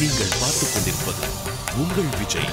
நீங்கள் பார்த்துக் கொண்டிருப்பது உங்கள் விஜய்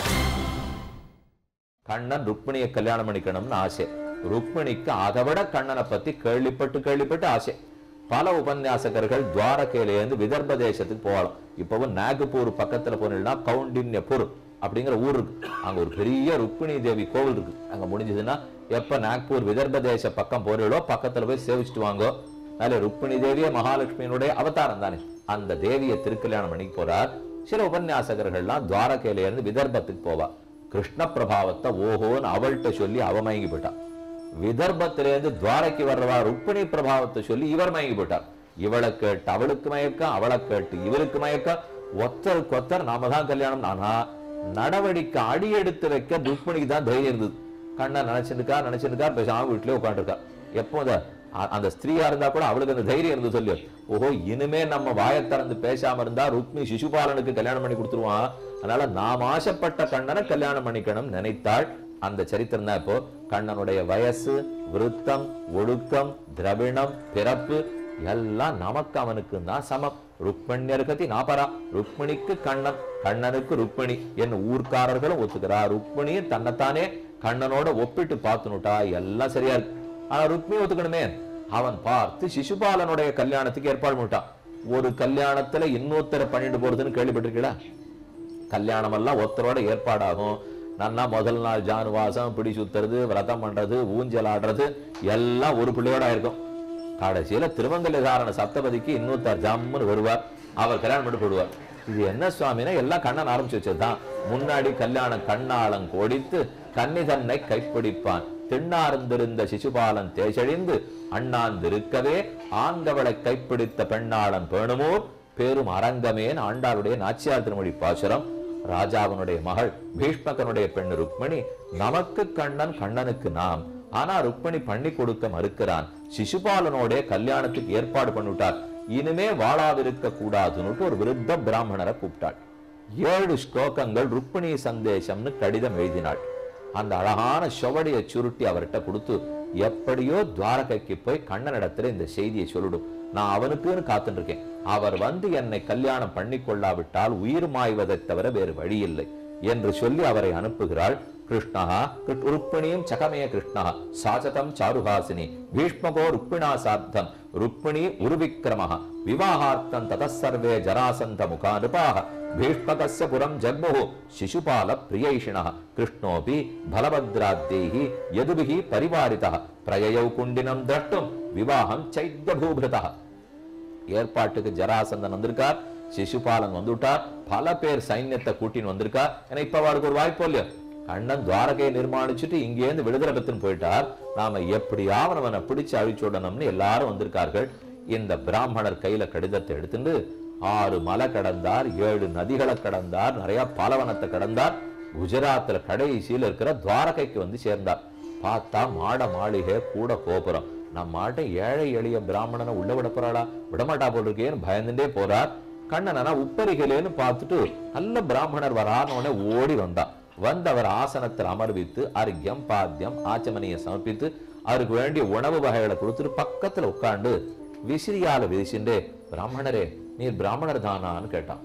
கண்ணன் ருக்மிணியை கல்யாணம் பண்ணிக்கணும்னு ஆசை ருக்மிணிக்கு அதை விட கண்ணனை பத்தி கேள்விப்பட்டு கேள்விப்பட்டு ஆசை பல உபன்யாசகர்கள் துவாரகையிலேருந்து விதர்ப தேசத்துக்கு போகலாம் இப்பவும் நாகப்பூர் பக்கத்துல போனீங்கன்னா கவுண்டின்யபூர் அப்படிங்கிற ஊர் இருக்கு அங்க ஒரு பெரிய ருக்மிணி தேவி கோவில் இருக்கு அங்க முடிஞ்சதுன்னா எப்ப நாக்பூர் விதர்ப தேச பக்கம் போறீங்களோ பக்கத்துல போய் சேவிச்சுட்டு வாங்கோ அதுல ருக்மிணி தேவியே மகாலட்சுமியினுடைய அவதாரம் தானே அந்த தேவியை திருக்கல்யாணம் பண்ணிக்கு போறார் சில உபன்யாசகர்கள்லாம் துவாரகையில இருந்து விதர்பத்துக்கு போவா கிருஷ்ண பிரபாவத்தை ஓஹோன்னு அவள்கிட்ட சொல்லி அவ மயங்கி போயிட்டான் விதர்பத்திலேருந்து துவாரைக்கு வர்றவா ருக்மிணி பிரபாவத்தை சொல்லி இவர் மயங்கி போயிட்டார் இவளை கேட்டு அவளுக்கு மயக்கம் அவளை கேட்டு இவருக்கு மயக்கம் ஒத்தருக்கு ஒத்தர் நாம தான் கல்யாணம் ஆனா நடவடிக்கை அடி எடுத்து வைக்க ருக்மிணிக்கு தான் தைரியம் இருந்தது கண்ணா நினைச்சிருக்கா நினைச்சிருக்கா பேசாம வீட்டிலே உட்காந்துருக்கா எப்போ அந்த அ- அந்த ஸ்திரீயா இருந்தா கூட அவளுக்கு அந்த தைரியம் இருந்து சொல்லி ஓஹோ இனிமே நம்ம வாயை திறந்து பேசாம இருந்தா ருக்மி சிசுபாலனுக்கு கல்யாணம் பண்ணி கொடுத்துருவான் அதனால நாம் ஆசைப்பட்ட கண்ணனை கல்யாணம் பண்ணிக்கணும் நினைத்தாள் அந்த சரித்திரம் தான் இப்போ கண்ணனுடைய வயசு விருத்தம் ஒழுக்கம் திரவிணம் பிறப்பு எல்லாம் நமக்கு அவனுக்கு தான் சமம் ருக்மண்யர்கதி நாபரா ருக்மிணிக்கு கண்ணன் கண்ணனுக்கு ருக்மிணி என் ஊர்க்காரர்களும் ஒத்துக்கிறா ருக்மிணியும் தன்னைத்தானே கண்ணனோட ஒப்பிட்டு பார்த்துனுட்டா எல்லாம் சரியா இருக்கு ஆனா ருக்மி ஒத்துக்கணுமே அவன் பார்த்து சிசுபாலனுடைய கல்யாணத்துக்கு ஏற்பாடு பண்ணிட்டான் ஒரு கல்யாணத்துல இன்னொருத்தரை பண்ணிட்டு போறதுன்னு கேள்விப்பட்டிருக்கீங்களா கல்யாணம் எல்லாம் ஒருத்தரோட ஏற்பாடாகும் நன்னா முதல் நாள் ஜானுவாசம் பிடி சுத்துறது விரதம் பண்றது ஊஞ்சல் ஆடுறது எல்லாம் ஒரு பிள்ளையோட இருக்கும் கடைசியில திருமங்கலதாரண சப்தபதிக்கு இன்னொருத்தர் ஜம்முன்னு வருவார் அவர் கல்யாணம் பண்ணி போடுவார் இது என்ன சுவாமினா எல்லாம் கண்ணன் ஆரம்பிச்சு வச்சதுதான் முன்னாடி கல்யாணம் கண்ணாளம் கோடித்து கன்னி தன்னை கைப்பிடிப்பான் திண்ணார்ந்திருந்த சிசுபாலன் தேசழிந்து அண்ணாந்திருக்கவே ஆங்கவளை கைப்பிடித்த பெண்ணாளன் பேணுமோ பேரும் அரங்கமேன் ஆண்டாளுடைய நாச்சியார் திருமொழி பாசுரம் ராஜாவினுடைய மகள் பீஷ்மகனுடைய பெண் ருக்மணி நமக்கு கண்ணன் கண்ணனுக்கு நாம் ஆனா ருக்மணி பண்ணி கொடுக்க மறுக்கிறான் சிசுபாலனோட கல்யாணத்துக்கு ஏற்பாடு பண்ணிவிட்டார் இனிமே வாழாதிருக்க கூடாதுன்னுட்டு ஒரு விருத்த பிராமணரை கூப்பிட்டாள் ஏழு ஸ்லோகங்கள் ருக்மிணி சந்தேசம்னு கடிதம் எழுதினாள் அந்த அழகான சுவடியை சுருட்டி அவர்கிட்ட கொடுத்து எப்படியோ துவாரகைக்கு போய் கண்ணனிடத்துல இந்த செய்தியை சொல்லிடும் நான் அவனுக்குன்னு காத்துட்டு இருக்கேன் அவர் வந்து என்னை கல்யாணம் பண்ணி கொள்ளாவிட்டால் உயிர் மாய்வதைத் தவிர வேறு வழி இல்லை என்று சொல்லி அவரை அனுப்புகிறாள் கிருஷ்ணா ருக்மிணியும் சகமய கிருஷ்ணா சாச்சதம் சாருஹாசினி பீஷ்மகோ ருக்மிணா சாத்தம் ருக்மிணி உருவிக்ரமः விவாகார்த்தம் ததசர்வே ஜராசந்த முகானுபாக பீஷ்மகஸ்ய புரம் ஜக்முः சிசுபால பிரியைஷிணः கிருஷ்ணோபி பலபத்ராத்தேஹி யதுபிஹி பரிவாரிதः பிரயயௌ குண்டினம் திரஷ்டும் விவாகம் சைத்யபூபிருதः ஏற்பாட்டுக்கு ஜராசந்தன் வந்திருக்கார் சிசுபாலன் வந்துட்டார் பல பேர் சைன்யத்தை கூட்டின்னு வந்திருக்கார் ஏன்னா இப்ப அவருக்கு ஒரு வாய்ப்பு இல்லையா கண்ணன் துவாரகையை நிர்மாணிச்சுட்டு இங்கேருந்து விடுதலை பெற்றுன்னு போயிட்டார் நாம எப்படியாவது அவனை பிடிச்சு அழிச்சுடணும்னு எல்லாரும் வந்திருக்கார்கள் இந்த பிராமணர் கையில கடிதத்தை எடுத்துட்டு ஆறு மலை கடந்தார் ஏழு நதிகளை கடந்தார் நிறைய பாலவனத்தை கடந்தார் குஜராத்ல கடைசியில் இருக்கிற துவாரகைக்கு வந்து சேர்ந்தார் பார்த்தா மாட மாளிகை கூட கோபுரம் நம்ம மாட்டை ஏழை எளிய பிராமணனை உள்ள விட போறாளா விடமாட்டா போல் இருக்கேன்னு பயந்துட்டே போறார் கண்ணனா உப்பரிகளேன்னு பார்த்துட்டு நல்ல பிராமணர் வரான்னு உடனே ஓடி வந்தா வந்து அவர் ஆசனத்தில் அமர்வித்து அர்க்கியம் பாத்தியம் ஆச்சமனியை சமர்ப்பித்து அவருக்கு வேண்டிய உணவு வகைகளை கொடுத்துட்டு பக்கத்துல உட்கார்ந்து விசிறியால வீசிண்டு பிராமணரே நீர் பிராமணர் தானான்னு கேட்டான்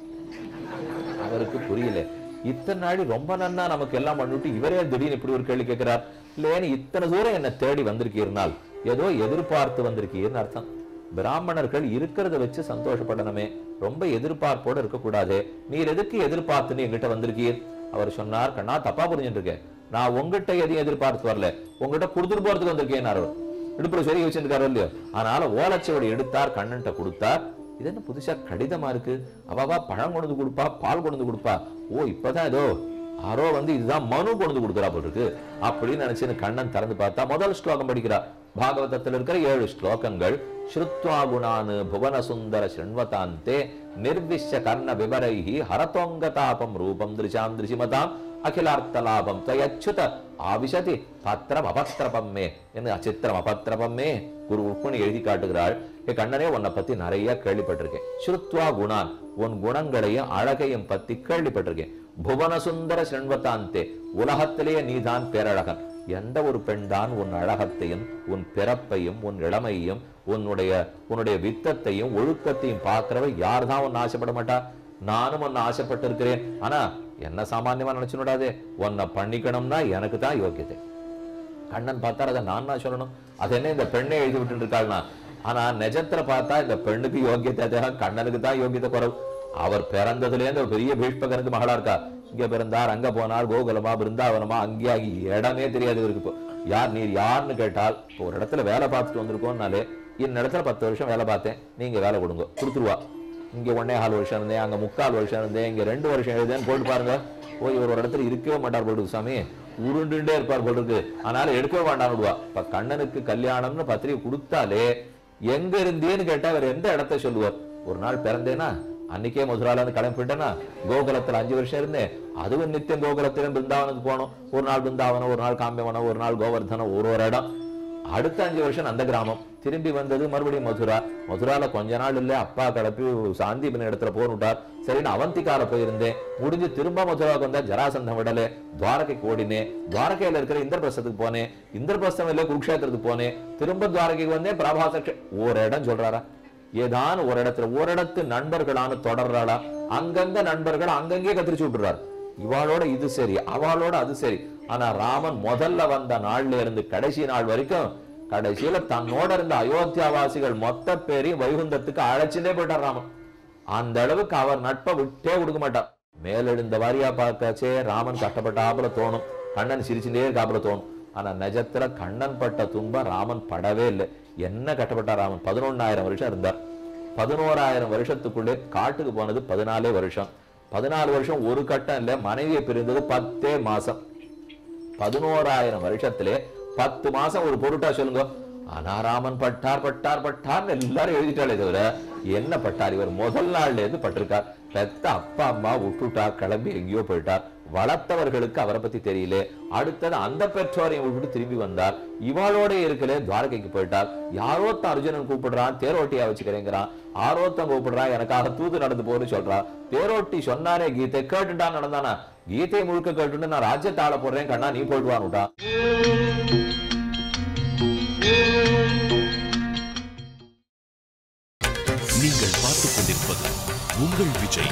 அவருக்கு புரியல இத்தனை நாடி ரொம்ப நன்னா நமக்கு எல்லாம் பண்ணிட்டு இவரே திடீர்னு இப்படி ஒரு கேள்வி கேட்கிறார் இல்லையேன்னு இத்தனை தூரம் என்ன தேடி வந்திருக்கீர்னால் ஏதோ எதிர்பார்த்து வந்திருக்கீர்னு அர்த்தம் பிராமணர்கள் இருக்கிறத வச்சு சந்தோஷப்படணுமே ரொம்ப எதிர்பார்ப்போட இருக்கக்கூடாது நீர் எதுக்கு எதிர்பார்த்துன்னு என்கிட்ட வந்திருக்கீர் அவர் சொன்னார் கண்ணா தப்பா புரிஞ்சுட்டு இருக்கேன் நான் உங்ககிட்ட எதையும் எதிர்பார்த்து வரல உங்ககிட்ட கொடுத்துட்டு போறதுக்கு வந்திருக்கேன் அவர் இடுப்புல சொல்லி வச்சிருக்காரு இல்லையோ அதனால ஓலச்சுவடி எடுத்தார் கண்ணன்ட்ட கொடுத்தார் இது என்ன புதுசா கடிதமா இருக்கு அவாவா பழம் கொண்டு வந்து கொடுப்பா பால் கொண்டு வந்து கொடுப்பா ஓ இப்பதான் ஏதோ யாரோ வந்து இதுதான் மனு கொண்டு வந்து கொடுக்குறா போல இருக்கு அப்படின்னு நினைச்சு கண்ணன் திறந்து பார்த்தா முதல் ஸ்லோகம் படிக்கிறார் பாகவதத்தில் இருக்கிற ஏழு ஸ்லோகங்கள் ஸ்ருத்வா குணானு புவன சுந்தர ஸ்ரண்வதாந்தே நிர்விஷ்ய கர்ண விவரைஹி ஹரதோங்கதாபம் ரூபம் திருஷாம் திருஷிமதாம் அகிலார்த்தலாபம் தயச்சுத ஆவிஷதி பத்திரம் அபத்திரபம் மே என்று அச்சித்திரம் அபத்திரபம் மே குரு ருக்மணி எழுதி காட்டுகிறாள் ஏ கண்ணனே உன்னை பத்தி நிறைய கேள்விப்பட்டிருக்கேன் ஸ்ருத்வா குணான் உன் குணங்களையும் அழகையும் பத்தி கேள்விப்பட்டிருக்கேன் புவன சுந்தர ஸ்ரண்வதாந்தே உலகத்திலேயே நீதான் பேரழகன் எந்த ஒரு பெண் தான் உன் அழகத்தையும் உன் பிறப்பையும் உன் இளமையும் உன்னுடைய உன்னுடைய வித்தத்தையும் ஒழுக்கத்தையும் பார்க்கிறவ யார் தான் உன் ஆசைப்பட மாட்டா நானும் உன்னை ஆசைப்பட்டு இருக்கிறேன் ஆனா என்ன சாமானியமா நினைச்சு விடாதே உன்னை பண்ணிக்கணும்னா எனக்கு தான் யோக்கியதை கண்ணன் பார்த்தார் அதை நான் தான் சொல்லணும் அது என்ன இந்த பெண்ணை எழுதி விட்டு இருக்காள்னா ஆனா நிஜத்துல பார்த்தா இந்த பெண்ணுக்கு யோக்கியத்தை அதிகம் கண்ணனுக்கு தான் யோக்கியத்தை குறைவு அவர் பிறந்ததுல இருந்து ஒரு பெரிய பீஷ்மகனுக்கு மகளா இருக்கா இங்க பிறந்தார் அங்க போனார் கோகுலமா பிருந்தாவனமா அங்கே ஆகி இடமே தெரியாது இவருக்கு இப்போ யார் நீர் யாருன்னு கேட்டால் இப்போ ஒரு இடத்துல வேலை பார்த்துட்டு வந்திருக்கோம்னாலே இந்த இடத்துல பத்து வருஷம் வேலை பார்த்தேன் நீங்க வேலை கொடுங்க கொடுத்துருவா இங்க ஒன்னே கால் வருஷம் இருந்தேன் அங்க முக்கால் வருஷம் இருந்தேன் இங்க ரெண்டு வருஷம் எழுதேன்னு போட்டு பாருங்க போய் இவர் ஒரு இடத்துல இருக்கவே மாட்டார் போட்டு சாமி உருண்டுட்டே இருப்பார் போல் இருக்கு அதனால எடுக்கவே வேண்டாம் விடுவா இப்ப கண்ணனுக்கு கல்யாணம்னு பத்திரிகை கொடுத்தாலே எங்க இருந்தேன்னு கேட்டா அவர் எந்த இடத்த சொல்லுவார் ஒரு நாள் பிறந்தேனா அன்னைக்கே மதுரால இருந்து கிளம்பி போயிட்டேனா கோகுலத்துல அஞ்சு வருஷம் இருந்தேன் அதுவும் நித்தியம் கோகுலத்துல பிருந்தாவனுக்கு போனோம் ஒரு நாள் பிருந்தாவனம் ஒரு நாள் காம்பியவனம் ஒரு நாள் கோவர்தனம் ஒரு ஒரு இடம் அடுத்த அஞ்சு வருஷம் அந்த கிராமம் திரும்பி வந்தது மறுபடியும் மதுரா மதுரால கொஞ்ச நாள் இல்ல அப்பா கிளப்பி சாந்திபன் இடத்துல போனுட்டார் சரின்னு அவந்திக்கால போயிருந்தேன் முடிஞ்சு திரும்ப மதுராவுக்கு வந்தா ஜராசந்தம் விடலே துவாரகைக்கு ஓடினேன் துவாரகையில இருக்கிற இந்திரபிரஸ்தத்துக்கு போனேன் இந்திரபிரஸ்தம் இல்ல குருக்ஷேத்திரத்துக்கு போனேன் திரும்ப துவாரகைக்கு வந்தேன் பிரபாச ஒரு இடம் சொல்றாரா ஏதான் ஒரு இடத்துல ஒரு இடத்து நண்பர்களான தொடர்றாளா அங்கங்க நண்பர்கள் அங்கங்கே கத்திரிச்சு விட்டுறாரு இவாளோட இது சரி அவளோட அது சரி ஆனா ராமன் முதல்ல வந்த நாள்ல இருந்து கடைசி நாள் வரைக்கும் கடைசியில தன்னோட இருந்த அயோத்தியாவாசிகள் மொத்த பேரையும் வைகுந்தத்துக்கு அழைச்சுட்டே போயிட்டார் ராமன் அந்த அளவுக்கு அவர் நட்பை விட்டே கொடுக்க மாட்டார் மேலெழுந்த வாரியா பார்க்கச்சே ராமன் கஷ்டப்பட்டாப்புல தோணும் கண்ணன் சிரிச்சுட்டே இருக்காப்புல தோணும் ஆனா நிஜத்துல கண்ணன் பட்ட துன்பம் ராமன் படவே இல்லை என்ன கஷ்டப்பட்டா ராமன் பதினொன்னாயிரம் வருஷம் இருந்தார் பதினோராயிரம் வருஷத்துக்குள்ளே காட்டுக்கு போனது பதினாலே வருஷம் பதினாலு வருஷம் ஒரு கட்டம் இல்ல மனைவியை பிரிந்தது பத்தே மாசம் பதினோராயிரம் வருஷத்திலே பத்து மாசம் ஒரு பொருட்டா சொல்லுங்க ஆனா ராமன் பட்டார் பட்டார் பட்டார்னு எல்லாரும் எழுதிட்டாலே தவிர என்ன பட்டார் இவர் முதல் நாள்ல இருந்து பட்டிருக்கார் பெத்த அப்பா அம்மா விட்டுட்டா கிளம்பி எங்கேயோ போயிட்டார் வளர்த்தவர்களுக்கு அவரை பத்தி தெரியல அடுத்தது அந்த பெற்றோரையும் விட்டு திரும்பி வந்தார் இவாளோட இருக்கல துவாரகைக்கு போயிட்டார் யாரோத்த அர்ஜுனன் கூப்பிடுறான் தேரோட்டியா வச்சுக்கிறேங்கிறான் ஆரோத்தம் கூப்பிடுறான் எனக்காக தூது நடந்து போன்னு சொல்றான் தேரோட்டி சொன்னாரே கீதை கேட்டுட்டான் நடந்தானா கீதை முழுக்க கேட்டுட்டு நான் ராஜ்யத்தை ஆள போடுறேன் கண்ணா நீ போயிட்டு வானுட்டான் நீங்கள் பார்த்துக் கொண்டிருப்பது உங்கள் விஜய்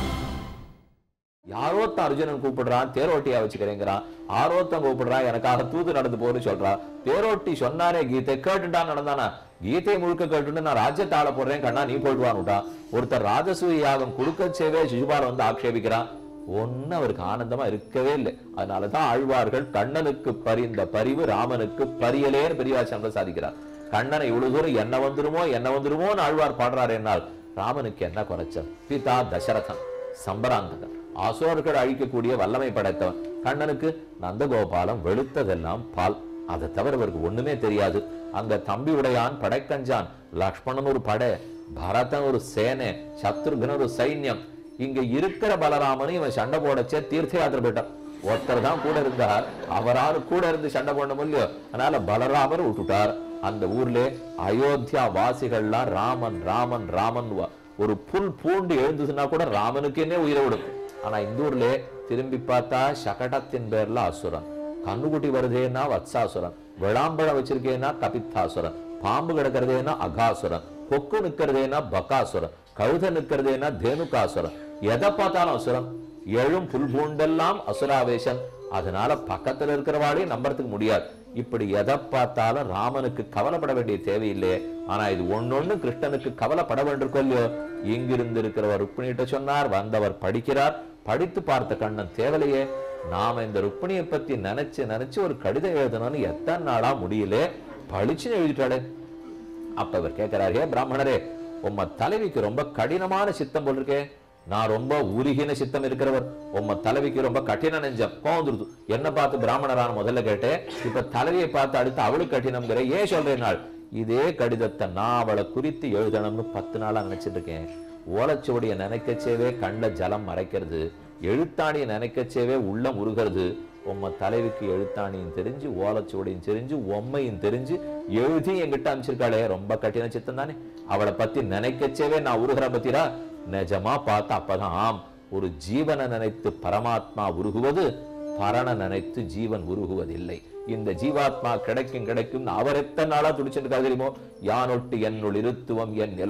யாரோத்த அர்ஜுனன் கூப்பிடுறான் தேரோட்டியா வச்சுக்கிறேங்கிறான் ஆரோத்தம் கூப்பிடுறான் எனக்காக தூது நடந்து போன்னு சொல்றான் தேரோட்டி சொன்னாரே கீதை கேட்டுட்டான் நடந்தானா கீதை முழுக்க கேட்டுட்டு நான் ராஜ்யத்தை ஆள போடுறேன் கண்ணா நீ போயிட்டு வானுட்டான் ஒருத்தர் ராஜசூய யாகம் கொடுக்கச்சேவே சிசுபால வந்து ஆக்ஷேபிக்கிறான் ஒன்னும் அவருக்கு ஆனந்தமா இருக்கவே இல்லை அதனாலதான் ஆழ்வார்கள் கண்ணனுக்கு பரிந்த பரிவு ராமனுக்கு பரியலேன்னு பெரியவாச்சந்திர சாதிக்கிறார் கண்ணனை இவ்வளவு தூரம் என்ன வந்துருமோ என்ன வந்துருமோன்னு ஆழ்வார் பாடுறாரு என்னால் ராமனுக்கு என்ன குறைச்சல் பிதா தசரதன் சம்பராந்தகன் அசுரர்கள் அழிக்கக்கூடிய வல்லமை படைத்தவன் கண்ணனுக்கு நந்தகோபாலம் வெளுத்ததெல்லாம் பால் அதை தவிர இவருக்கு ஒண்ணுமே தெரியாது அங்க தம்பி உடையான் படைக்கஞ்சான் லக்ஷ்மணன் ஒரு படை பரதன் ஒரு சேனை சத்ருகன் ஒரு சைன்யம் இங்க இருக்கிற பலராமனும் இவன் சண்டை போடச்சே தீர்த்த யாத்திரை போயிட்டான் ஒருத்தர் தான் கூட இருந்தார் அவரால் கூட இருந்து சண்டை போடணும் இல்லையோ அதனால பலராமர் விட்டுட்டார் அந்த ஊர்ல அயோத்தியா வாசிகள்லாம் ராமன் ராமன் ராமன் ஒரு புல் பூண்டு எழுந்ததுன்னா கூட ராமனுக்கேனே உயிரை விடும் ஆனா இந்த ஊர்ல திரும்பி பார்த்தா சகடத்தின் பேர்ல அசுரன் கண்ணுக்குட்டி வருதேன்னா வத்சாசுரன் விளாம்பழம் வச்சிருக்கேன்னா கபித்தாசுரன் பாம்பு கிடக்கிறதேனா அகாசுரன் கொக்கு நிக்கிறதேனா பகாசுரன் கழுத நிக்கிறதேனா தேனுகாசுரன் எதை பார்த்தாலும் அசுரன் எழும் புல் பூண்டெல்லாம் அசுராவேசன் அதனால பக்கத்துல இருக்கிறவாளையும் நம்புறதுக்கு முடியாது இப்படி எதை பார்த்தாலும் ராமனுக்கு கவலைப்பட வேண்டிய தேவையில்லையே ஆனா இது ஒன்னொன்னு கிருஷ்ணனுக்கு கவலைப்பட வேண்டியிருக்கோ இல்லையோ இங்கிருந்து இருக்கிறவர் ருக்மிணிகிட்ட சொன்னார் வந்தவர் படிக்கிறார் படித்து பார்த்த கண்ணன் தேவலையே நாம இந்த ருக்மிணியை பத்தி நினைச்சு நினைச்சு ஒரு கடிதம் எழுதணும்னு எத்தனை நாளா முடியல பளிச்சுன்னு எழுதிட்டாளே அப்ப இவர் கேட்கிறாரு "ஹே பிராமணரே உம்ம தலைவிக்கு ரொம்ப கடினமான சித்தம் போல் இருக்கே நான் ரொம்ப உருகின சித்தம் இருக்கிறவர் உம்ம தலைவிக்கு ரொம்ப கடின நெஞ்சம் கோந்துருது என்ன பார்த்து பிராமணரான முதல்ல கேட்டேன் இப்ப தலைவியை பார்த்து அடுத்து அவளுக்கு கடினம்ங்கிற ஏன் சொல்றேன் நாள் இதே கடிதத்தை நான் அவளை குறித்து எழுதணும்னு பத்து நாளா நினைச்சிட்டு இருக்கேன் ஓலைச்சுவடிய நினைக்கச்சேவே கண்ட ஜலம் மறைக்கிறது எழுத்தாணியை நினைக்கச்சேவே உள்ளம் உருகிறது உம்ம தலைவிக்கு எழுத்தாணியும் தெரிஞ்சு ஓலைச்சுவடியும் தெரிஞ்சு உம்மையும் தெரிஞ்சு எழுதி என்கிட்ட அனுப்பிச்சிருக்காளே ரொம்ப கட்டின சித்தம் தானே அவளை பத்தி நினைக்கச்சேவே நான் உருகிற பத்திரா நிஜமா பார்த்து அப்பதான் ஆம் ஒரு ஜீவனை நினைத்து பரமாத்மா உருகுவது பரண நினைத்து ஜீவன் உருகுவதில்லை இந்த ஜீவாத்மா கிடைக்கும் கிடைக்கும் அவர் எத்தனை நாளா துடிச்சிருக்கா தெரியுமோ யானொட்டு என்னுள் இருத்துவம் என் நிலன்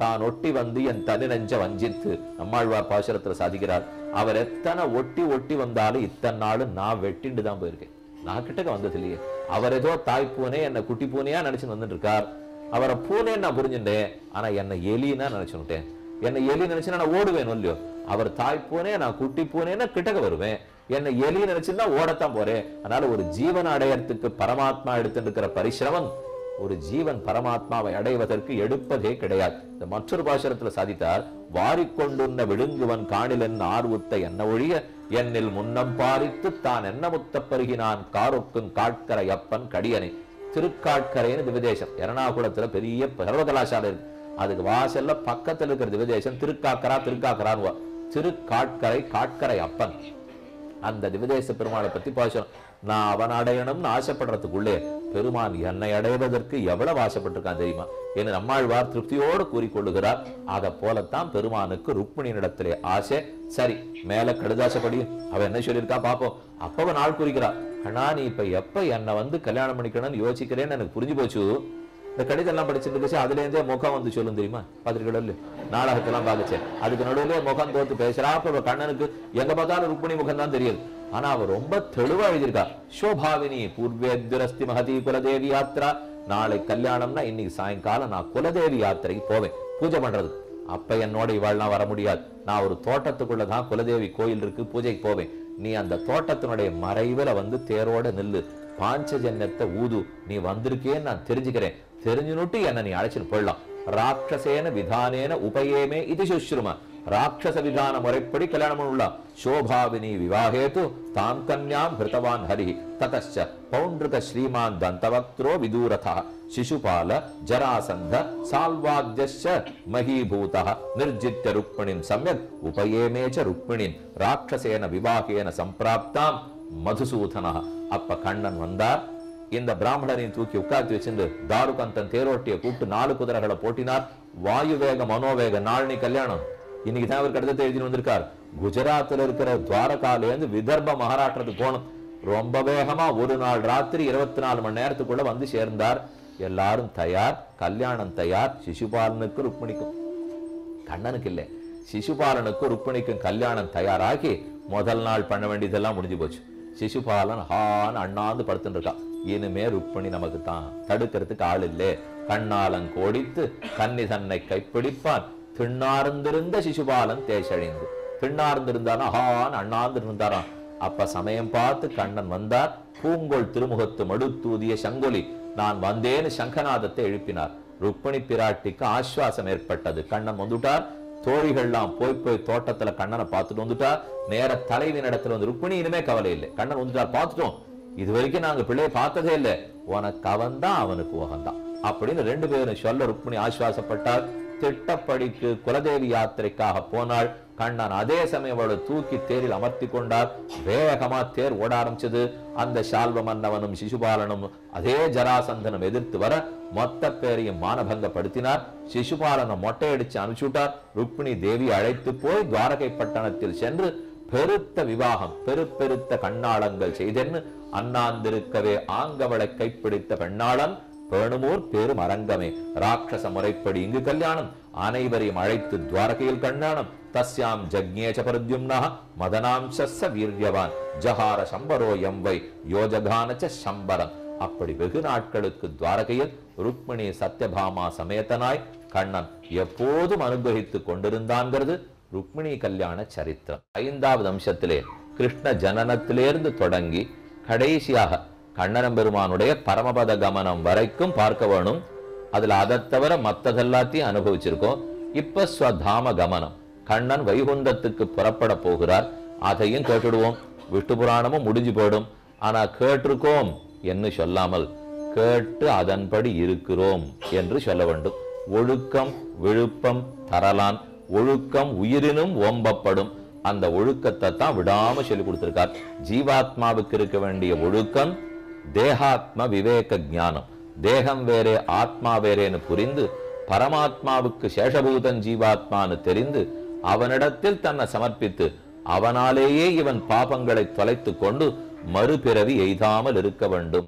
தான் ஒட்டி வந்து என் தனி நெஞ்ச வஞ்சித்து நம்மாழ்வார் பாசுரத்துல சாதிக்கிறார் அவர் எத்தனை ஒட்டி ஒட்டி வந்தாலும் இத்தனை நாளும் நான் வெட்டிண்டு தான் போயிருக்கேன் நான் கிட்டக்க வந்தது இல்லையே அவர் ஏதோ தாய் பூனே என்னை குட்டி பூனையா நினைச்சுன்னு வந்துட்டு இருக்கார் அவரை பூனேன்னு நான் புரிஞ்சுட்டேன் ஆனா என்னை எலின்னா நினைச்சுட்டேன் என்னை எலி நினைச்சு நான் ஓடுவேன் இல்லையோ அவர் தாய் பூனே நான் குட்டி பூனேன்னா கிட்டக்க வருவேன் என்னை எலி நினைச்சுன்னா ஓடத்தான் போறேன் அதனால ஒரு ஜீவன் அடையறதுக்கு பரமாத்மா எடுத்துட்டு இருக்கிற பரிசிரமம் ஒரு ஜீவன் பரமாத்மாவை அடைவதற்கு எடுப்பதே கிடையாது இந்த மற்றொரு பாசுரத்துல சாதித்தார் வாரிக்கொண்டுன்ன விழுங்குவன் காணிலன் ஆர்வுத்த என்ன ஒழிய என்னில் முன்னம் பாரித்து தான் என்ன முத்தப் பருகினான் காரொக்கும் காட்கரை அப்பன் கடியனை திருக்காட்கரைன்னு திவிதேசம் எர்ணாகுளத்துல பெரிய சர்வகலாசாலை இருக்கு அதுக்கு வாசல்ல பக்கத்துல இருக்கிற திவிதேசம் திருக்காக்கரா திருக்காக்கரான்னு திருக்காட்கரை காட்கரை அப்பன் அந்த திவதேச பெருமாளை பத்தி பாசம் நான் அவன் அடையணும்னு ஆசைப்படுறதுக்குள்ளே பெருமான் என்னை அடைவதற்கு எவ்வளவு ஆசைப்பட்டிருக்கான் தெரியுமா என்று நம்மாழ்வார் திருப்தியோடு கூறிக்கொள்ளுகிறார் அதை போலத்தான் பெருமானுக்கு ருக்மிணியிடத்திலே ஆசை சரி மேல கடுதாசப்படி அவ என்ன சொல்லியிருக்கா பாப்போம் அப்பவ நாள் குறிக்கிறார் அண்ணா நீ இப்ப எப்ப என்னை வந்து கல்யாணம் பண்ணிக்கணும்னு யோசிக்கிறேன்னு எனக்கு புரிஞ்சு போச்சு இந்த கடிதம் எல்லாம் படிச்சுட்டு இருந்துச்சு அதுல இருந்தே முகம் வந்து சொல்லும் தெரியுமா பாத்திரிக்கை நாடகத்தெல்லாம் பார்த்துச்சேன் அதுக்கு நடுவுல முகம் தோத்து பேசுறா அப்ப இவ கண்ணனுக்கு எங்க பார்த்தாலும் ருக்மிணி முகம் தான் தெரியுது ஆனா அவ ரொம்ப தெளிவா எழுதியிருக்கா சோபாவினி பூர்வேத்யுரஸ்தி மகதி குலதேவி யாத்ரா நாளை கல்யாணம்னா இன்னைக்கு சாயங்காலம் நான் குலதேவி யாத்திரைக்கு போவேன் பூஜை பண்றது அப்ப என்னோட இவாள்லாம் வர முடியாது நான் ஒரு தோட்டத்துக்குள்ள தான் குலதேவி கோயில் இருக்கு பூஜைக்கு போவேன் நீ அந்த தோட்டத்தினுடைய மறைவுல வந்து தேரோட நில்லு பாஞ்சஜன்யத்தை ஊது நீ வந்திருக்கேன்னு நான் தெரிஞ்சுக்கிறேன் தெரிஞ்சுனுட்டு என்ன நீ அழைச்சிட்டு போயிடலாம் ராட்சசேன விதானேன உபயேமே இது சுஷ்ரும ராட்சச விதான முறைப்படி கல்யாணம் உள்ள சோபாவினி விவாகேது தாம் கன்யாம் ஹிருதவான் ஹரி ததச்ச பௌண்ட்ருக ஸ்ரீமான் தந்தவக்த்ரோ விதூரதா சிசுபால ஜராசந்த சால்வாத்யஸ்ய மகீபூதः நிர்ஜித்ய ருக்மிணிம் சம்யக் உபயேமே ச ருக்மிணின் ராட்சசேன விவாகேன சம்பிராப்தாம் மதுசூதனா அப்ப கண்ணன் வந்தார் இந்த பிராமணரையும் தூக்கி உட்கார்த்தி வச்சிருந்து தாருகந்தன் தேரோட்டிய கூப்பிட்டு நாலு குதிரைகளை போட்டினார் வாயு வேக மனோவேக நாளினி கல்யாணம் இன்னைக்கு தான் அவர் கடிதத்தை எழுதி வந்திருக்கார் குஜராத்ல இருக்கிற துவாரகால இருந்து விதர்ப மகாராஷ்டிரத்துக்கு போகணும் ரொம்ப வேகமா ஒரு நாள் ராத்திரி இருபத்தி நாலு மணி நேரத்துக்குள்ள வந்து சேர்ந்தார் எல்லாரும் தயார் கல்யாணம் தயார் சிசுபாலனுக்கு ருக்மிணிக்கும் கண்ணனுக்கு இல்லை சிசுபாலனுக்கும் ருக்மிணிக்கும் கல்யாணம் தயாராகி முதல் நாள் பண்ண வேண்டியதெல்லாம் முடிஞ்சு போச்சு சிசுபாலன் ஹான் அண்ணாந்து படுத்துட்டு இருக்கான் இனிமே ருக்மிணி நமக்கு தான் தடுக்கிறதுக்கு ஆள் இல்லே கண்ணாலன் கோடித்து கன்னி தன்னை கைப்பிடிப்பான் திண்ணார்ந்திருந்த சிசுபாலன் தேசழிந்து திண்ணார்ந்திருந்தானா ஹான் அண்ணாந்து இருந்தாராம் அப்ப சமயம் பார்த்து கண்ணன் வந்தார் பூங்கொள் திருமுகத்து மடுத்தூதிய சங்கொலி நான் வந்தேன்னு சங்கநாதத்தை எழுப்பினார் ருக்மிணி பிராட்டிக்கு ஆஸ்வாசம் ஏற்பட்டது கண்ணன் வந்துட்டார் தோழிகள்லாம் போய் போய் தோட்டத்துல கண்ணனை பார்த்துட்டு வந்துட்டார் நேர தலைவின் இடத்துல வந்து ருக்மிணி இனிமே கவலை இல்லை கண்ணன் வந்துட்டார் பார்த்துட்டோம் இது வரைக்கும் நாங்க பிள்ளைய பார்த்ததே இல்லை உனக்கு அவன் தான் அவனுக்கு உகந்தான் அப்படின்னு ரெண்டு பேரும் சொல்ல ருக்மிணி ஆஸ்வாசப்பட்டார் திட்டப்படிக்கு குலதேவி யாத்திரைக்காக போனாள் கண்ணன் அதே சமயம் அவளை தூக்கி தேரில் அமர்த்தி கொண்டார் வேகமா தேர் ஓட ஆரம்பிச்சது அந்த சால்வ மன்னவனும் சிசுபாலனும் அதே ஜராசந்தனும் எதிர்த்து வர மொத்த பேரையும் மானபங்கப்படுத்தினார் சிசுபாலனை மொட்டையடிச்சு அனுப்பிச்சுட்டார் ருக்மிணி தேவி அழைத்து போய் துவாரகை பட்டணத்தில் சென்று பெருத்த விவாகம் பெருப்பெருத்த கண்ணாளங்கள் செய்தென்னு அண்ணாந்திருக்கவே ஆங்கவளை கைப்பிடித்த பெண்ணாளன் பேணுமூர் பேரும் அரங்கமே ராட்சச முறைப்படி இங்கு கல்யாணம் அனைவரையும் அழைத்து துவாரகையில் கல்யாணம் தஸ்யாம் ஜக்ஞேச பரத்யும்னா மதனாம்சஸ்ஸ வீரியவான் ஜஹார சம்பரோ எம்வை யோஜகானச்ச சம்பரம் அப்படி வெகு நாட்களுக்கு துவாரகையில் ருக்மிணி சத்யபாமா சமேதனாய் கண்ணன் எப்போதும் அனுகிரகித்துக் கொண்டிருந்தான்கிறது ருக்மிணி கல்யாண சரித்திரம் ஐந்தாவது அம்சத்திலே கிருஷ்ண ஜனனத்திலிருந்து தொடங்கி கடைசியாக கண்ணனம் பெருமானுடைய பரமபத கமனம் வரைக்கும் பார்க்க வேணும் அதுல அதை தவிர மத்ததெல்லாத்தையும் அனுபவிச்சிருக்கோம் இப்ப ஸ்வதாம கமனம் கண்ணன் வைகுந்தத்துக்கு புறப்பட போகிறார் அதையும் கேட்டுடுவோம் விஷ்ணு புராணமும் முடிஞ்சு போயிடும் ஆனா கேட்டிருக்கோம் என்று சொல்லாமல் கேட்டு அதன்படி இருக்கிறோம் என்று சொல்ல வேண்டும் ஒழுக்கம் விழுப்பம் தரலான் ஒழுக்கம் உயிரினும் ஓம்பப்படும் அந்த ஒழுக்கத்தை தான் விடாம சொல்லி கொடுத்திருக்கார் ஜீவாத்மாவுக்கு இருக்க வேண்டிய ஒழுக்கம் தேகாத்ம விவேக ஞானம் தேகம் வேறே ஆத்மா வேறேன்னு புரிந்து பரமாத்மாவுக்கு சேஷபூதன் ஜீவாத்மான்னு தெரிந்து அவனிடத்தில் தன்னை சமர்ப்பித்து அவனாலேயே இவன் பாபங்களை தொலைத்துக் கொண்டு மறுபிறவி எய்தாமல் இருக்க வேண்டும்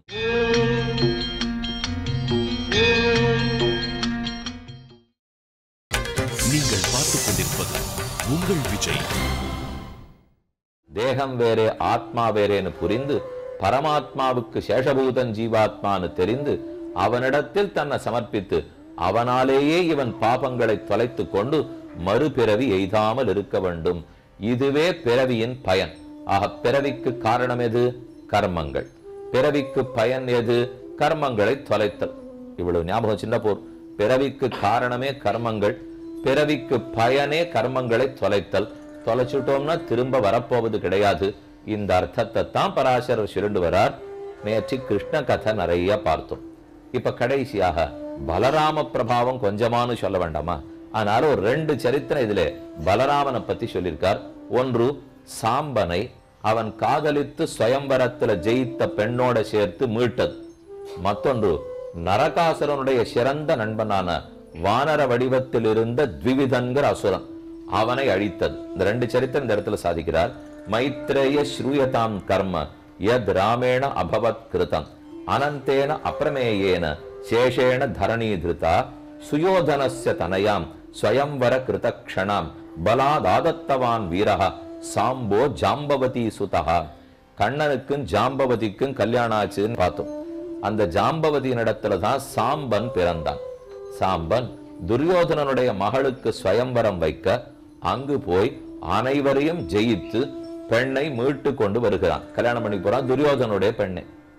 தேகம் வேறே ஆத்மா வேறேன்னு புரிந்து பரமாத்மாவுக்கு சேஷபூதன் ஜீவாத்மான்னு தெரிந்து அவனிடத்தில் தன்னை சமர்ப்பித்து அவனாலேயே இவன் பாபங்களை தொலைத்துக் கொண்டு மறுபிறவி எய்தாமல் இருக்க வேண்டும் இதுவே பிறவியின் பயன் ஆக பிறவிக்கு காரணம் எது கர்மங்கள் பிறவிக்கு பயன் எது கர்மங்களை தொலைத்தல் இவ்வளவு ஞாபகம் சின்ன போர் பிறவிக்கு காரணமே கர்மங்கள் பிறவிக்கு பயனே கர்மங்களை தொலைத்தல் தொலைச்சிட்டோம்னா திரும்ப வரப்போவது கிடையாது இந்த அர்த்தத்தை தான் பராசரர் சுருண்டு வரார் நேற்று கிருஷ்ண கதை நிறைய பார்த்தோம் இப்ப கடைசியாக பலராம பிரபாவம் கொஞ்சமானு சொல்ல வேண்டாமா அதனால ஒரு ரெண்டு சரித்திரம் இதுல பலராமனை பத்தி சொல்லியிருக்கார் ஒன்று சாம்பனை அவன் காதலித்து ஸ்வயம்பரத்துல ஜெயித்த பெண்ணோட சேர்த்து மீட்டது மற்றொன்று நரகாசுரனுடைய சிறந்த நண்பனான வானர வடிவத்தில் இருந்த த்விவிதன்கிற அசுரன் அவனை அழித்தது இந்த ரெண்டு சரித்திரம் இந்த இடத்துல சாதிக்கிறார் மைத்ரேய ஸ்ரூயதாம் கர்ம யத் ராமேண அபவத் கிருதம் அனந்தேன அப்பிரமேயேன சேஷேண தரணீ திருதா சுயோதனஸ்ய தனயாம் ஸ்வயம்வர கிருத க்ஷணாம் பலாதாதத்தவான் வீரஹ சாம்போ ஜாம்பவதி சுதஹா கண்ணனுக்கும் ஜாம்பவதிக்கும் கல்யாணம் ஆச்சுன்னு பார்த்தோம் அந்த ஜாம்பவதியின் இடத்துல தான் சாம்பன் பிறந்தான் சாம்பன் துரியோதனனுடைய மகளுக்கு ஸ்வயம்பரம் வைக்க அங்கு போய் அனைவரையும் ஜெயித்து பெண்ணை மீட்டு கொண்டு வருகிறான் கல்யாணம் பண்ணி போறான் துரியோதனுடைய பெண்ணை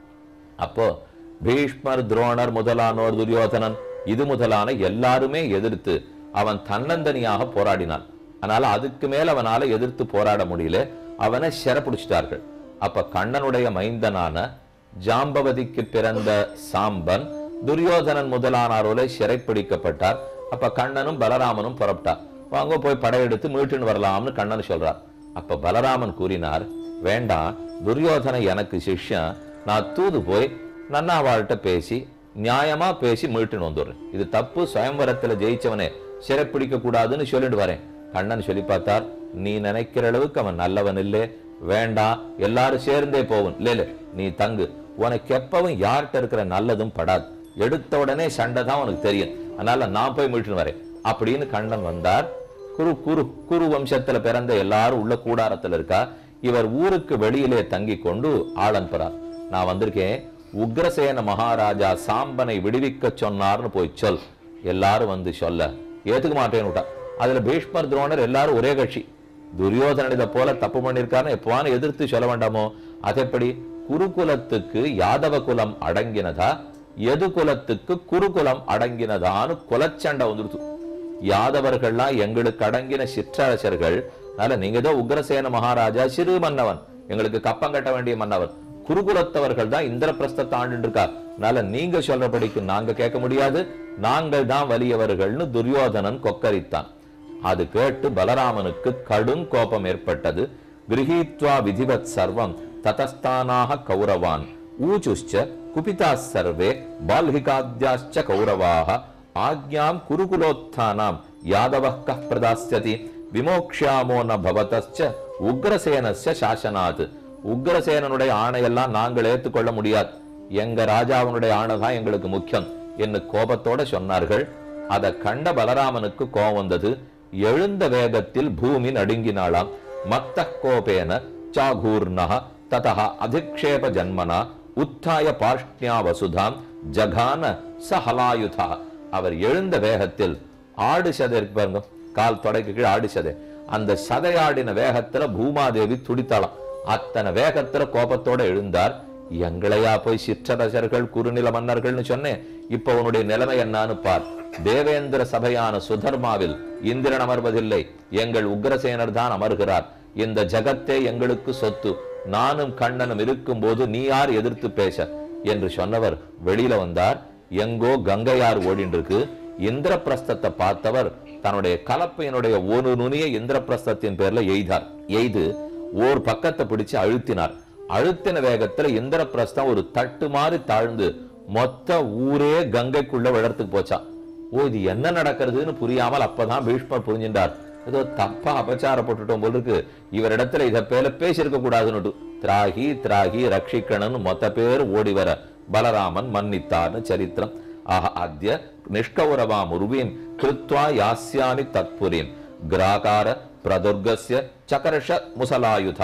அப்போ பீஷ்மர் துரோணர் முதலானோர் துரியோதனன் இது முதலான எல்லாருமே எதிர்த்து அவன் தன்னந்தனியாக போராடினான் அதனால அதுக்கு மேல அவனால எதிர்த்து போராட முடியல அவனை சிறப்பிடிச்சிட்டார்கள் அப்ப கண்ணனுடைய மைந்தனான ஜாம்பவதிக்கு பிறந்த சாம்பன் துரியோதனன் முதலானாரோல சிறைப்பிடிக்கப்பட்டார் அப்ப கண்ணனும் பலராமனும் புறப்பட்டார் வாங்க போய் படையெடுத்து மீட்டுன்னு வரலாம்னு கண்ணன் சொல்றார் அப்ப பலராமன் கூறினார் வேண்டாம் துரியோதனை எனக்கு சிஷ்யன் நான் தூது போய் நன்னாவாழ்கிட்ட பேசி நியாயமா பேசி மீட்டுன்னு வந்துடுறேன் இது தப்பு சுயம்பரத்துல ஜெயிச்சவனே சிறைப்பிடிக்க கூடாதுன்னு சொல்லிட்டு வரேன் கண்ணன் சொல்லி பார்த்தார் நீ நினைக்கிற அளவுக்கு அவன் நல்லவன் இல்லே வேண்டாம் எல்லாரும் சேர்ந்தே போகும் இல்ல இல்ல நீ தங்கு உனக்கு எப்பவும் யார்கிட்ட இருக்கிற நல்லதும் படாது எடுத்த உடனே சண்டை தான் உனக்கு தெரியும் அதனால நான் போய் மீட்டுன்னு வரேன் அப்படின்னு கண்ணன் வந்தார் குரு குரு குரு வம்சத்துல பிறந்த எல்லாரும் உள்ள கூடாரத்துல இருக்கா இவர் ஊருக்கு வெளியிலே தங்கி கொண்டு ஆளன்பறார் நான் வந்திருக்கேன் உக்ரசேன மகாராஜா சாம்பனை விடுவிக்க சொன்னார்னு போய் சொல் எல்லாரும் வந்து சொல்ல ஏத்துக்க மாட்டேன்னு விட்டா அதுல பீஷ்மர் துரோணர் எல்லாரும் ஒரே கட்சி துரியோதனன் இதை போல தப்பு பண்ணிருக்காருன்னு எப்பவான எதிர்த்து சொல்ல வேண்டாமோ அதெப்படி குருகுலத்துக்கு யாதவ குலம் அடங்கினதா எது குலத்துக்கு குருகுலம் அடங்கினதான்னு குலச்சண்டை வந்துடுத்து யாதவர்கள்லாம் எங்களுக்கு அடங்கின சிற்றரசர்கள் அதனால நீங்க ஏதோ உக்ரசேன மகாராஜா சிறு மன்னவன் எங்களுக்கு கப்பம் கட்ட வேண்டிய மன்னவன் குருகுலத்தவர்கள் தான் இந்திரபிரஸ்தத்தை ஆண்டு இருக்கா அதனால நீங்க சொல்றபடிக்கு நாங்க கேட்க முடியாது நாங்கள் தான் வலியவர்கள்னு துரியோதனன் கொக்கரித்தான் அது கேட்டு பலராமனுக்கு கடும் கோபம் ஏற்பட்டது கிரகீத்வா விதிவத் சர்வம் ததஸ்தானாக கௌரவான் ஊச்சுஷ்ச குபிதா சர்வே பால்ஹிகாத்யாச்ச கௌரவாக ஆக்ஞாம் குருகுலோத்தானாம் யாதவः கः பிரதாஸ்யதி விமோக்ஷாமோ ந பவதஸ்ச உக்ரசேனஸ்ய சாசனாத் உக்ரசேனனுடைய ஆணையெல்லாம் நாங்கள் ஏற்றுக்கொள்ள முடியாது எங்க ராஜாவினுடைய ஆணை தான் எங்களுக்கு முக்கியம் என்று கோபத்தோட சொன்னார்கள் அதை கண்ட பலராமனுக்கு கோபம் வந்தது எழுந்த வேகத்தில் பூமி நடுங்கினாளாம் மத்த கோபேன சாகூர்ணஹ ததஹ அதிக்ஷேப ஜன்மனா உத்தாய பார்ஷ்ணியா வசுதாம் ஜகான சஹலாயுதா அவர் எழுந்த வேகத்தில் ஆடு சதை இருக்கு பாருங்க கால் தொடைக்கு கீழே ஆடு சதை அந்த சதையாடின வேகத்துல பூமாதேவி துடித்தாளாம் அத்தனை வேகத்துல கோபத்தோட எழுந்தார் எங்களையா போய் சிற்றரசர்கள் குறுநில மன்னர்கள்னு சொன்னேன் இப்ப உன்னுடைய நிலைமை என்னன்னு பார் தேவேந்திர சபையான சுதர்மாவில் இந்திரன் அமர்வதில்லை எங்கள் உக்ரசேனர் தான் அமர்கிறார் இந்த ஜகத்தே எங்களுக்கு சொத்து நானும் கண்ணனும் இருக்கும்போது நீ யார் எதிர்த்து பேச என்று சொன்னவர் வெளியில வந்தார் எங்கோ கங்கையார் ஓடின்னு இருக்கு இந்திரபிரஸ்தத்தை பார்த்தவர் தன்னுடைய கலப்பையினுடைய ஒரு நுனிய இந்திரபிரஸ்தத்தின் பேர்ல எய்தார் எய்து ஓர் பக்கத்தை பிடிச்சு அழுத்தினார் அழுத்தின வேகத்துல இந்திரபிரஸ்தம் ஒரு தட்டு மாதிரி தாழ்ந்து மொத்த ஊரே கங்கைக்குள்ள விழறதுக்கு போச்சான் ஓ இது என்ன நடக்கிறதுன்னு புரியாமல் அப்பதான் பீஷ்மர் புரிஞ்சின்றார் ஏதோ தப்பா அபச்சாரப்பட்டுட்டோம் போல இருக்கு இவரிடத்துல இத பேல பேசியிருக்க கூடாதுன்னு திராகி திராகி ரட்சிக்கணும்னு மொத்த பேர் ஓடி வர பலராமன் மன்னித்தார்னு சரித்திரம் ஆஹா அத்ய நிஷ்கௌரவாம் உருவீம் கிருத்வா யாஸ்யாமி தத்புரீம் கிராகார பிரதுர்கஸ்ய சகர்ஷ முசலாயுதா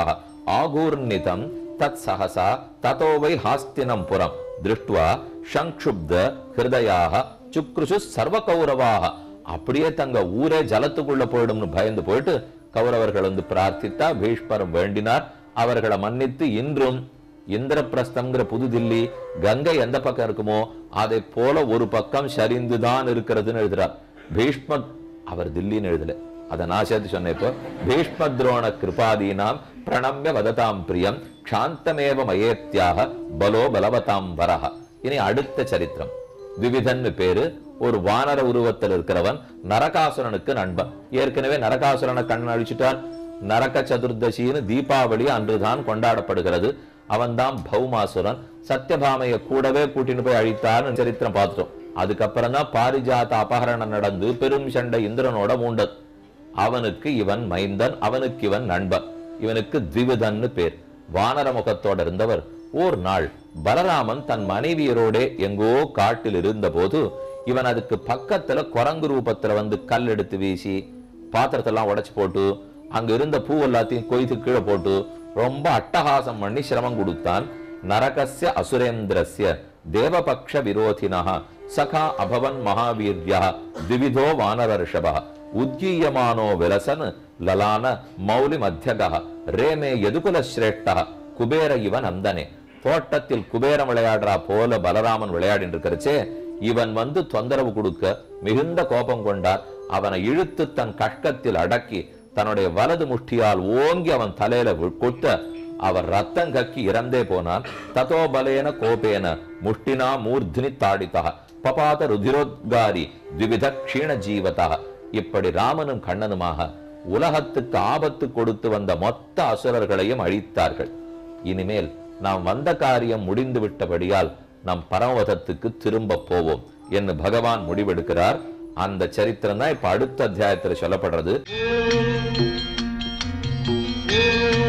ஆகூர்ணிதம் தத் சகசா ததோ வை ஹாஸ்தினம் புறம் திருஷ்டுவா சங்க்ஷுப்த ஹிருதயாக சுக்ருஷு சர்வ கௌரவாக அப்படியே தங்க ஊரே ஜலத்துக்குள்ள போயிடும்னு பயந்து போயிட்டு கௌரவர்கள் வந்து பிரார்த்தித்தா பீஷ்மரும் வேண்டினார் அவர்களை மன்னித்து இன்றும் இந்திரபிரஸ்தம்ங்கிற புதுதில்லி கங்கை எந்த பக்கம் இருக்குமோ அதை போல ஒரு பக்கம் சரிந்துதான் இருக்கிறதுன்னு எழுதுறார் பீஷ்ம அவர் தில்லின்னு எழுதல அதை நான் சேர்த்து சொன்னேன் இப்போ பீஷ்ம துரோண கிருபாதீனாம் பிரணம்ய வததாம் பிரியம் க்ஷாந்தமேவ மயேத்தியாக பலோ பலவதாம் வரஹ இனி அடுத்த சரித்திரம் விவிதன்னு பேரு ஒரு வானர உருவத்தில் இருக்கிறவன் நரகாசுரனுக்கு நண்பன் ஏற்கனவே நரகாசுரனை கண் அழிச்சிட்டான் நரக சதுர்தசின்னு தீபாவளி அன்றுதான் கொண்டாடப்படுகிறது அவன்தான் பௌமாசுரன் சத்யபாமைய கூடவே கூட்டின்னு போய் அழித்தான்னு சரித்திரம் பார்த்துட்டோம் அதுக்கப்புறம் தான் பாரிஜாத அபகரணம் நடந்து பெரும் சண்டை இந்திரனோட மூண்டது அவனுக்கு இவன் மைந்தன் அவனுக்கு இவன் நண்பன் இவனுக்கு திவிதன்னு பேர் வானர முகத்தோட இருந்தவர் ஓர் நாள் பலராமன் தன் மனைவியரோடே எங்கோ காட்டில் இருந்தபோது இவன் அதுக்கு பக்கத்துல குரங்கு ரூபத்துல வந்து கல் எடுத்து வீசி பாத்திரத்தெல்லாம் உடைச்சு போட்டு அங்க இருந்த பூ எல்லாத்தையும் கொய்து கீழே போட்டு ரொம்ப அட்டகாசம் பண்ணி சிரமம் கொடுத்தான் நரகஸ்ய அசுரேந்திரஸ்ய தேவபக்ஷ விரோதினः சகா அபவன் மகாவீர்யா திவிதோ வானர ரிஷபः உத்கீயமானோ விலசன் லலான மௌலி மத்தியகா ரேமே எதுகுல சிரேஷ்டா குபேர இவ நந்தனே தோட்டத்தில் குபேரம் விளையாடுறா போல பலராமன் விளையாடிட்டு இருக்கிறச்சே இவன் வந்து தொந்தரவு கொடுக்க மிகுந்த கோபம் கொண்டார் அவனை இழுத்து தன் கஷ்டத்தில் அடக்கி தன்னுடைய வலது முஷ்டியால் ஓங்கி அவன் தலையில வி- கொட்ட அவர் ரத்தம் கக்கி இறந்தே போனான் ததோ பலேன கோபேன முஷ்டினா மூர்த்தினி தாடிதா பபாத ருதிரோத்காரி திவித க்ஷீண ஜீவதா இப்படி ராமனும் கண்ணனுமாக உலகத்துக்கு ஆபத்து கொடுத்து வந்த மொத்த அசுரர்களையும் அழித்தார்கள் இனிமேல் நாம் வந்த காரியம் முடிந்து விட்டபடியால் நம் பரமவதத்துக்கு திரும்ப போவோம் என்று பகவான் முடிவெடுக்கிறார் அந்த சரித்திரம் தான் இப்ப அடுத்த அத்தியாயத்துல சொல்லப்படுறது Thank